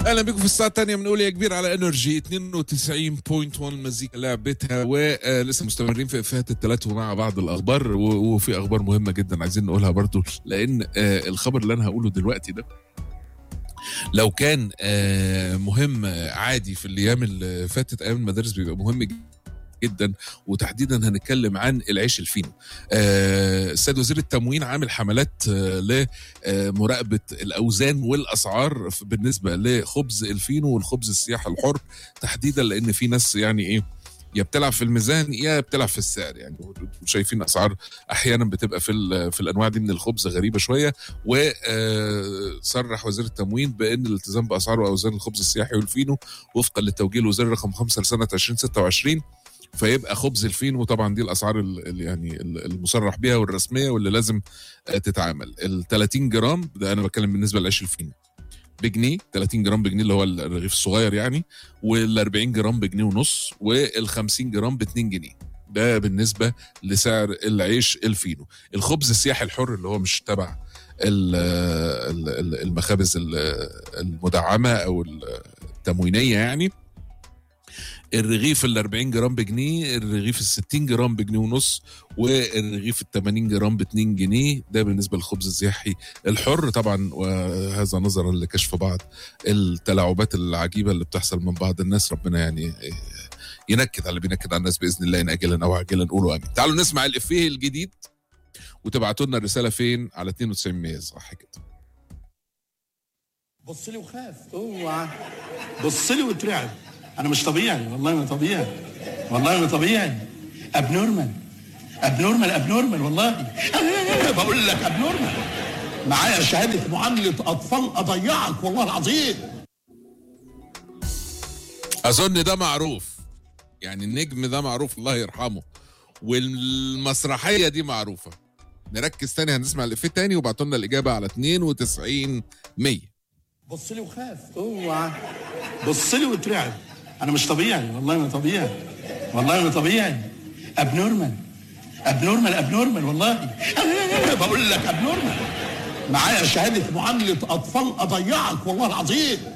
اهلا بكم في الساعه الثانيه بنقول يا كبير على انرجي 92.1 مزيكا لعبتها ولسه مستمرين في افيهات الثلاث ومع بعض الاخبار و- وفي اخبار مهمه جدا عايزين نقولها برضو لان آه، الخبر اللي انا هقوله دلوقتي ده لو كان آه، مهم آه، عادي في الايام اللي فاتت ايام المدارس بيبقى مهم جدا وتحديدا هنتكلم عن العيش الفينو آه، السيد وزير التموين عامل حملات آه، لمراقبه الاوزان والاسعار ف- بالنسبه لخبز الفينو والخبز السياحي الحر تحديدا لان في ناس يعني ايه يا بتلعب في الميزان يا بتلعب في السعر يعني شايفين اسعار احيانا بتبقى في ال- في الانواع دي من الخبز غريبه شويه وصرح وزير التموين بان الالتزام باسعار واوزان الخبز السياحي والفينو وفقا للتوجيه الوزاري رقم 5 لسنه 2026 فيبقى خبز الفينو طبعا دي الاسعار ال- ال- يعني ال- المصرح بيها والرسميه واللي لازم آه، تتعامل ال 30 جرام ده انا بتكلم بالنسبه لعيش الفينو بجنيه 30 جرام بجنيه اللي هو الرغيف الصغير يعني وال 40 جرام بجنيه ونص وال 50 جرام ب 2 جنيه ده بالنسبه لسعر العيش الفينو الخبز السياحي الحر اللي هو مش تبع ال- ال- ال- المخابز ال- المدعمه او التموينيه يعني الرغيف ال 40 جرام بجنيه الرغيف ال 60 جرام بجنيه ونص والرغيف ال 80 جرام ب 2 جنيه ده بالنسبه للخبز السياحي الحر طبعا وهذا نظرا لكشف بعض التلاعبات العجيبه اللي بتحصل من بعض الناس ربنا يعني ينكد على اللي بينكد على الناس باذن الله ان اجلا او عاجلا نقولوا امين تعالوا نسمع الافيه الجديد وتبعتوا لنا الرساله فين على 92 100 صح كده بص لي وخاف اوعى بص لي واترعب انا مش طبيعي والله ما طبيعي والله ما طبيعي اب نورمال اب نورمال اب نورمال والله بقول لك اب نورمال معايا شهاده معامله اطفال اضيعك والله العظيم اظن ده معروف يعني النجم ده معروف الله يرحمه والمسرحيه دي معروفه نركز تاني هنسمع الافيه تاني وبعتوا لنا الاجابه على 92 100 بص لي وخاف اوعى بص لي واترعب انا مش طبيعي والله ما طبيعي والله ما طبيعي اب نورمال اب نورمال اب نورمال والله بقول لك اب نورمال معايا شهاده معامله اطفال اضيعك والله العظيم